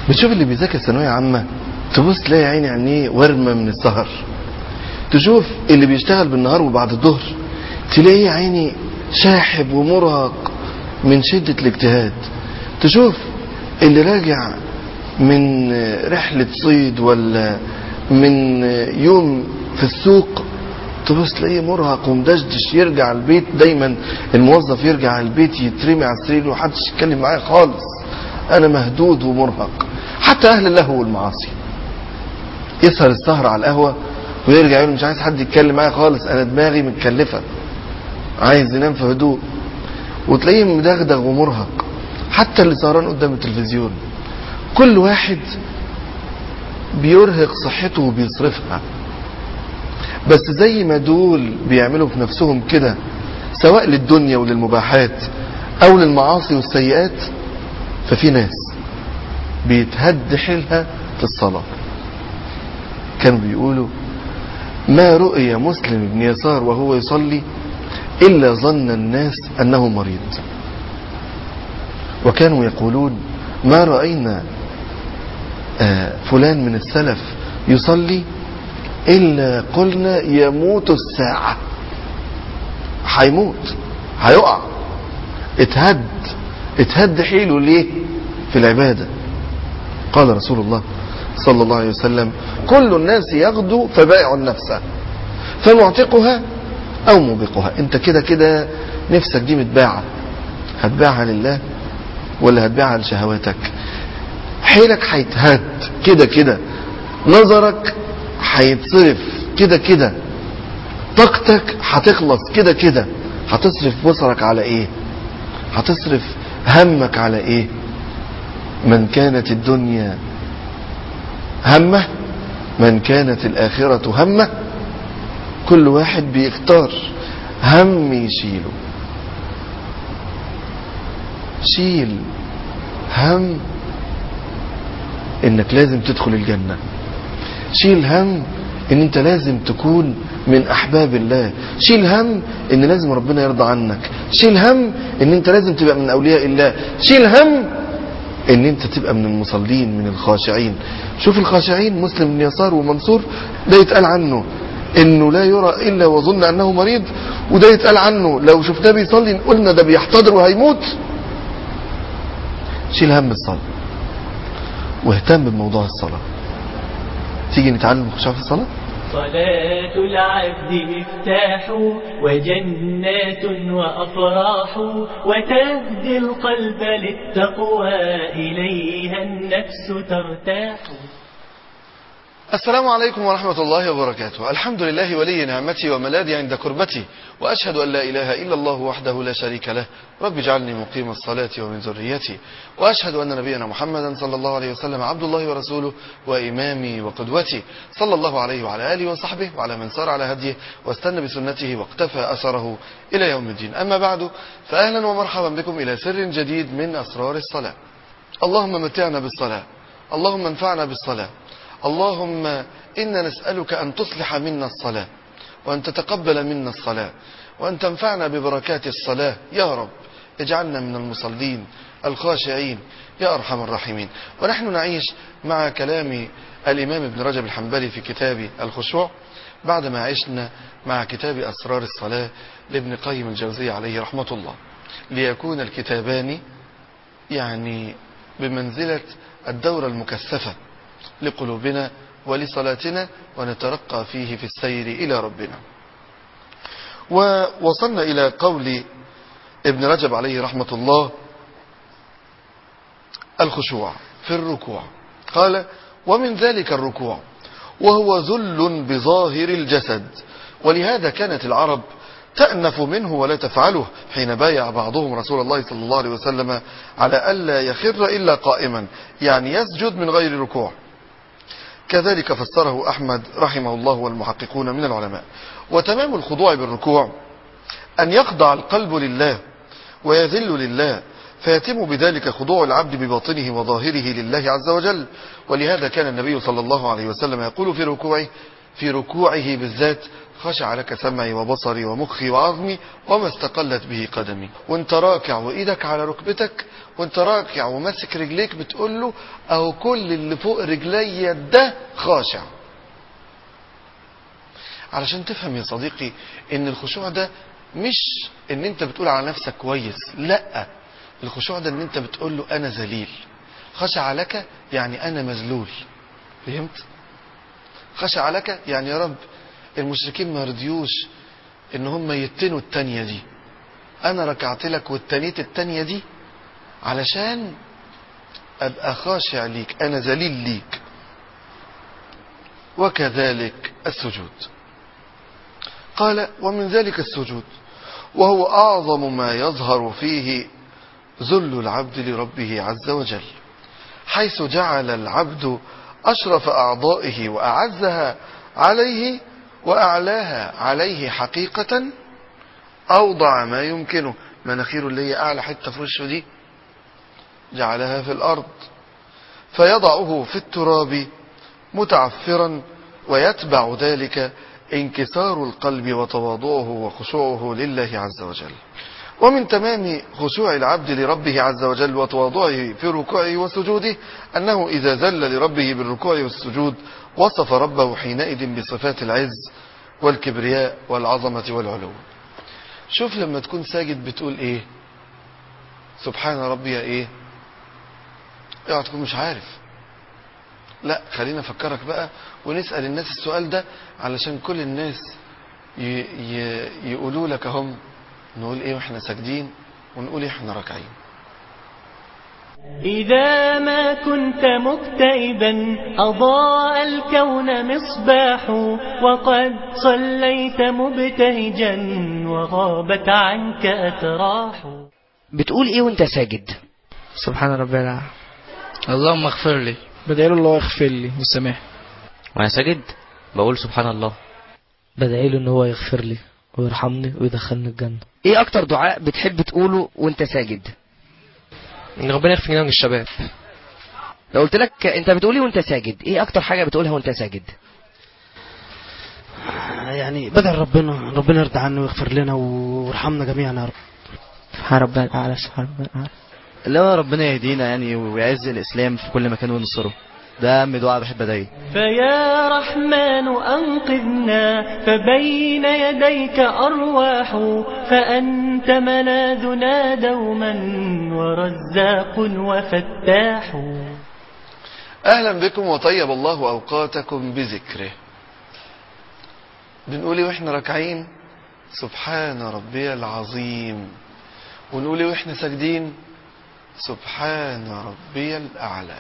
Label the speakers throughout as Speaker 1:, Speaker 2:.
Speaker 1: بتشوف اللي بيذاكر ثانويه عامه تبص تلاقي عيني عينيه ورمه من السهر تشوف اللي بيشتغل بالنهار وبعد الظهر تلاقيه عيني شاحب ومرهق من شدة الاجتهاد تشوف اللي راجع من رحلة صيد ولا من يوم في السوق تبص تلاقيه مرهق ومدشدش يرجع البيت دايما الموظف يرجع البيت يترمي على السرير ومحدش يتكلم معاه خالص انا مهدود ومرهق حتى اهل اللهو والمعاصي يسهر السهر على القهوه ويرجع يقول مش عايز حد يتكلم معايا خالص انا دماغي متكلفه عايز ينام في هدوء وتلاقيه مدغدغ ومرهق حتى اللي سهران قدام التلفزيون كل واحد بيرهق صحته وبيصرفها بس زي ما دول بيعملوا في نفسهم كده سواء للدنيا وللمباحات او للمعاصي والسيئات ففي ناس بيتهد حيلها في الصلاة كانوا بيقولوا ما رؤي مسلم بن يسار وهو يصلي إلا ظن الناس أنه مريض وكانوا يقولون ما رأينا آه، فلان من السلف يصلي إلا قلنا يموت الساعة هيموت هيقع اتهد اتهد حيله ليه في العبادة قال رسول الله صلى الله عليه وسلم كل الناس يغدو فبائع النفس فمعتقها او موبقها انت كده كده نفسك دي متباعة هتباعها لله ولا هتباعها لشهواتك حيلك هيتهد كده كده نظرك هيتصرف كده كده طاقتك هتخلص كده كده هتصرف بصرك على ايه هتصرف همك على ايه من كانت الدنيا همه من كانت الآخرة همه كل واحد بيختار هم يشيله شيل هم انك لازم تدخل الجنة شيل هم ان انت لازم تكون من احباب الله شيل هم ان لازم ربنا يرضى عنك شيل هم ان انت لازم تبقى من اولياء الله شيل هم ان انت تبقى من المصلين من الخاشعين شوف الخاشعين مسلم بن يسار ومنصور ده يتقال عنه انه لا يرى الا وظن انه مريض وده يتقال عنه لو شفناه بيصلي قلنا ده بيحتضر وهيموت شيل هم الصلاة واهتم بموضوع الصلاة تيجي نتعلم الخشوع في الصلاة
Speaker 2: صلاة العبد مفتاح وجنات وأفراح وتهدي القلب للتقوى إليها النفس ترتاح
Speaker 1: السلام عليكم ورحمة الله وبركاته الحمد لله ولي نعمتي وملاذي عند كربتي وأشهد أن لا إله إلا الله وحده لا شريك له رب اجعلني مقيم الصلاة ومن ذريتي وأشهد أن نبينا محمدا صلى الله عليه وسلم عبد الله ورسوله وإمامي وقدوتي صلى الله عليه وعلى آله وصحبه وعلى من سار على هديه واستنى بسنته واقتفى أثره إلى يوم الدين أما بعد فأهلا ومرحبا بكم إلى سر جديد من أسرار الصلاة اللهم متعنا بالصلاة اللهم انفعنا بالصلاة اللهم إنا نسألك أن تصلح منا الصلاة وأن تتقبل منا الصلاة وأن تنفعنا ببركات الصلاة يا رب اجعلنا من المصلين الخاشعين يا أرحم الراحمين ونحن نعيش مع كلام الإمام ابن رجب الحنبلي في كتاب الخشوع بعدما عشنا مع كتاب أسرار الصلاة لابن قيم الجوزية عليه رحمة الله ليكون الكتابان يعني بمنزلة الدورة المكثفة لقلوبنا ولصلاتنا ونترقى فيه في السير إلى ربنا ووصلنا إلى قول ابن رجب عليه رحمة الله الخشوع في الركوع قال ومن ذلك الركوع وهو ذل بظاهر الجسد ولهذا كانت العرب تأنف منه ولا تفعله حين بايع بعضهم رسول الله صلى الله عليه وسلم على ألا يخر إلا قائما يعني يسجد من غير ركوع كذلك فسره أحمد رحمه الله والمحققون من العلماء وتمام الخضوع بالركوع أن يخضع القلب لله ويذل لله فيتم بذلك خضوع العبد بباطنه وظاهره لله عز وجل ولهذا كان النبي صلى الله عليه وسلم يقول في ركوعه في ركوعه بالذات خشع لك سمعي وبصري ومخي وعظمي وما استقلت به قدمي وانت راكع وايدك على ركبتك وانت راكع وماسك رجليك بتقول له اهو كل اللي فوق رجلي ده خاشع علشان تفهم يا صديقي ان الخشوع ده مش ان انت بتقول على نفسك كويس لا الخشوع ده ان انت بتقول له انا ذليل خشع لك يعني انا مذلول فهمت خشع لك يعني يا رب المشركين ما رضيوش ان هم يتنوا التانية دي انا ركعت لك والتانيت التانية دي علشان ابقى خاشع ليك انا ذليل ليك وكذلك السجود قال ومن ذلك السجود وهو اعظم ما يظهر فيه ذل العبد لربه عز وجل حيث جعل العبد اشرف اعضائه واعزها عليه واعلاها عليه حقيقة اوضع ما يمكنه مناخيره اللي هي اعلى حتة في وشه دي جعلها في الارض فيضعه في التراب متعفرا ويتبع ذلك انكسار القلب وتواضعه وخشوعه لله عز وجل ومن تمام خشوع العبد لربه عز وجل وتواضعه في ركوعه وسجوده أنه إذا ذل لربه بالركوع والسجود وصف ربه حينئذ بصفات العز والكبرياء والعظمة والعلو شوف لما تكون ساجد بتقول ايه سبحان ربي ايه اوعى تكون مش عارف لا خلينا افكرك بقى ونسأل الناس السؤال ده علشان كل الناس ي... ي... يقولوا لك هم نقول ايه واحنا ساجدين ونقول ايه احنا راكعين
Speaker 2: إذا ما كنت مكتئبا أضاء الكون مصباح وقد صليت مبتهجا وغابت عنك أتراح
Speaker 3: بتقول ايه وانت ساجد
Speaker 4: سبحان ربي الأعلى
Speaker 5: اللهم اغفر لي
Speaker 4: بدعي له الله يغفر لي وسامحني
Speaker 5: وانا ساجد بقول سبحان الله
Speaker 6: بدعي له ان هو يغفر لي ويرحمني ويدخلني الجنة
Speaker 3: ايه اكتر دعاء بتحب تقوله وانت ساجد
Speaker 5: ان ربنا يغفر لنا من الشباب
Speaker 3: لو قلت لك انت بتقولي وانت ساجد ايه اكتر حاجة بتقولها وانت ساجد
Speaker 6: يعني بدعي ربنا ربنا يرضى عنه ويغفر لنا ويرحمنا جميعا يا رب
Speaker 4: سبحان ربي الأعلى سبحان ربي الأعلى
Speaker 7: اللي هو ربنا يهدينا يعني ويعز الإسلام في كل مكان وينصره ده أهم دعاء بحب أدعيه
Speaker 2: فيا رحمن أنقذنا فبين يديك أرواح فأنت ملاذنا دوما ورزاق وفتاح
Speaker 1: اهلا بكم وطيب الله اوقاتكم بذكره بنقول إيه واحنا راكعين سبحان ربي العظيم ونقول إيه واحنا ساجدين سبحان ربي الاعلى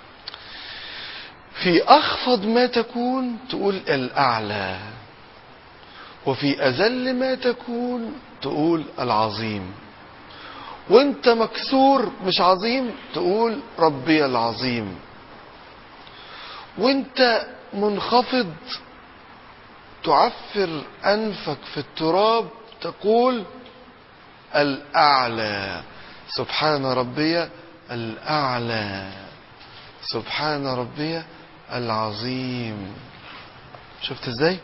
Speaker 1: في اخفض ما تكون تقول الاعلى وفي اذل ما تكون تقول العظيم وانت مكسور مش عظيم تقول ربي العظيم وانت منخفض تعفر انفك في التراب تقول الاعلى سبحان ربي الاعلى سبحان ربي العظيم شفت ازاي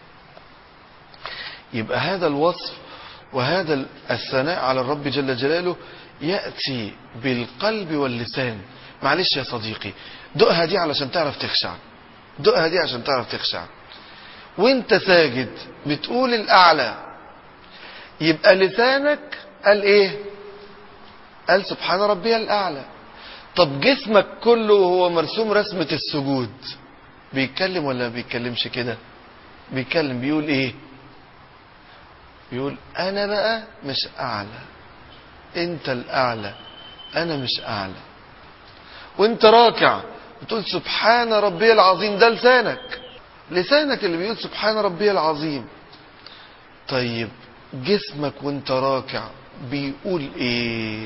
Speaker 1: يبقى هذا الوصف وهذا الثناء على الرب جل جلاله يأتي بالقلب واللسان معلش يا صديقي دقها دي علشان تعرف تخشع دقها دي عشان تعرف تخشع وانت ساجد بتقول الأعلى يبقى لسانك قال ايه قال سبحان ربي الأعلى طب جسمك كله هو مرسوم رسمة السجود بيتكلم ولا ما بيتكلمش كده بيتكلم بيقول ايه بيقول انا بقى مش اعلى انت الاعلى انا مش اعلى وانت راكع بتقول سبحان ربي العظيم ده لسانك لسانك اللي بيقول سبحان ربي العظيم طيب جسمك وانت راكع بيقول ايه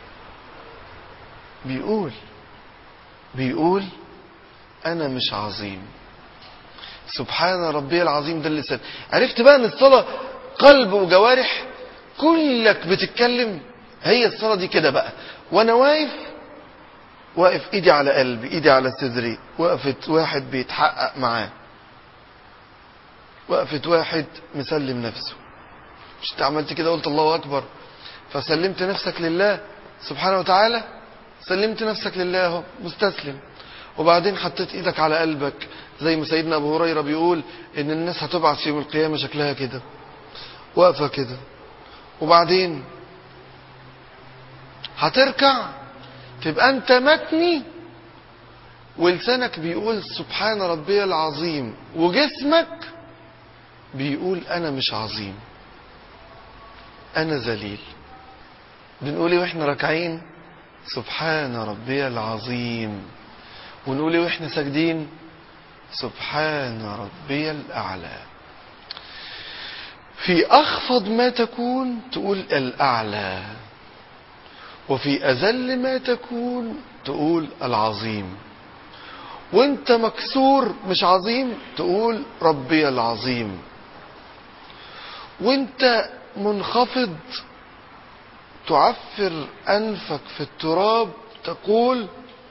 Speaker 1: بيقول بيقول انا مش عظيم سبحان ربي العظيم ده اللسان عرفت بقى ان الصلاه قلب وجوارح كلك بتتكلم هي الصلاه دي كده بقى وانا واقف واقف ايدي على قلبي ايدي على صدري وقفت واحد بيتحقق معاه وقفة واحد مسلم نفسه مش انت عملت كده قلت الله أكبر فسلمت نفسك لله سبحانه وتعالى سلمت نفسك لله اهو مستسلم وبعدين حطيت ايدك على قلبك زي ما سيدنا ابو هريره بيقول ان الناس هتبعث في يوم القيامه شكلها كده واقفه كده وبعدين هتركع تبقى انت متني ولسانك بيقول سبحان ربي العظيم وجسمك بيقول انا مش عظيم انا ذليل بنقول ايه واحنا راكعين سبحان ربي العظيم ونقول ايه واحنا ساجدين سبحان ربي الاعلى في اخفض ما تكون تقول الاعلى وفي اذل ما تكون تقول العظيم وانت مكسور مش عظيم تقول ربي العظيم وانت منخفض تعفر أنفك في التراب تقول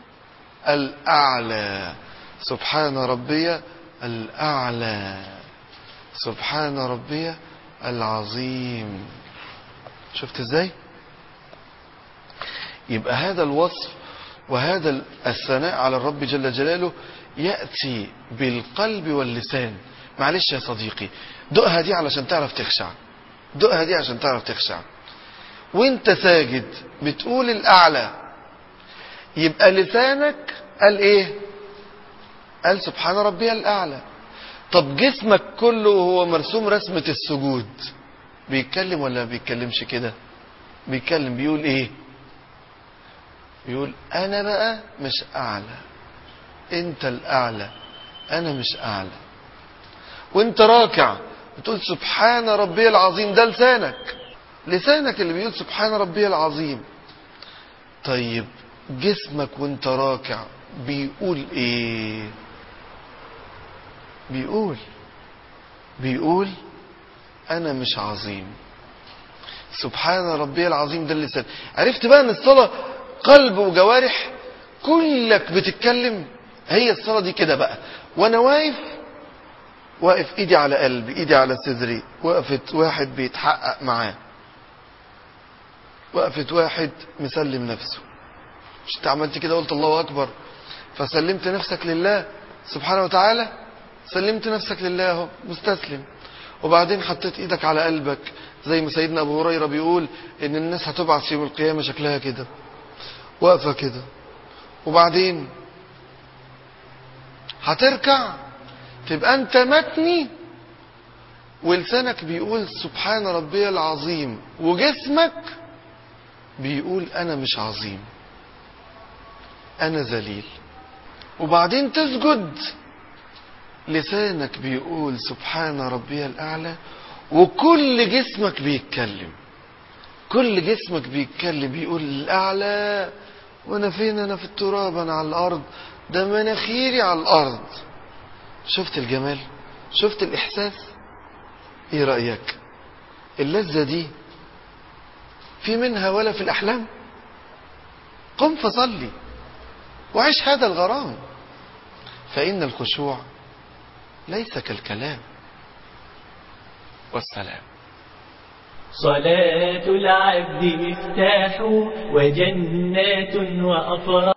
Speaker 1: الأعلى سبحان ربي الأعلى سبحان ربي العظيم شفت ازاي يبقى هذا الوصف وهذا الثناء على الرب جل جلاله يأتي بالقلب واللسان معلش يا صديقي دقها دي علشان تعرف تخشع دقها دي عشان تعرف تخشع وانت ساجد بتقول الاعلى يبقى لسانك قال ايه قال سبحان ربي الاعلى طب جسمك كله هو مرسوم رسمة السجود بيتكلم ولا ما بيتكلمش كده بيتكلم بيقول ايه بيقول انا بقى مش اعلى انت الاعلى انا مش اعلى وانت راكع بتقول سبحان ربي العظيم ده لسانك لسانك اللي بيقول سبحان ربي العظيم طيب جسمك وانت راكع بيقول ايه بيقول بيقول انا مش عظيم سبحان ربي العظيم ده اللسان عرفت بقى ان الصلاة قلب وجوارح كلك بتتكلم هي الصلاة دي كده بقى وانا واقف واقف ايدي على قلبي ايدي على صدري وقفت واحد بيتحقق معاه وقفت واحد مسلم نفسه مش انت عملت كده قلت الله اكبر فسلمت نفسك لله سبحانه وتعالى سلمت نفسك لله اهو مستسلم وبعدين حطيت ايدك على قلبك زي ما سيدنا ابو هريره بيقول ان الناس هتبعث يوم القيامه شكلها كده واقفه كده وبعدين هتركع تبقى انت متني ولسانك بيقول سبحان ربي العظيم وجسمك بيقول انا مش عظيم انا ذليل وبعدين تسجد لسانك بيقول سبحان ربي الاعلى وكل جسمك بيتكلم كل جسمك بيتكلم بيقول الاعلى وانا فين انا في التراب انا على الارض ده مناخيري على الارض شفت الجمال شفت الاحساس ايه رايك اللذه دي في منها ولا في الأحلام قم فصلي وعيش هذا الغرام فإن الخشوع ليس كالكلام والسلام
Speaker 2: صلاة العبد مفتاح وجنات وأفراح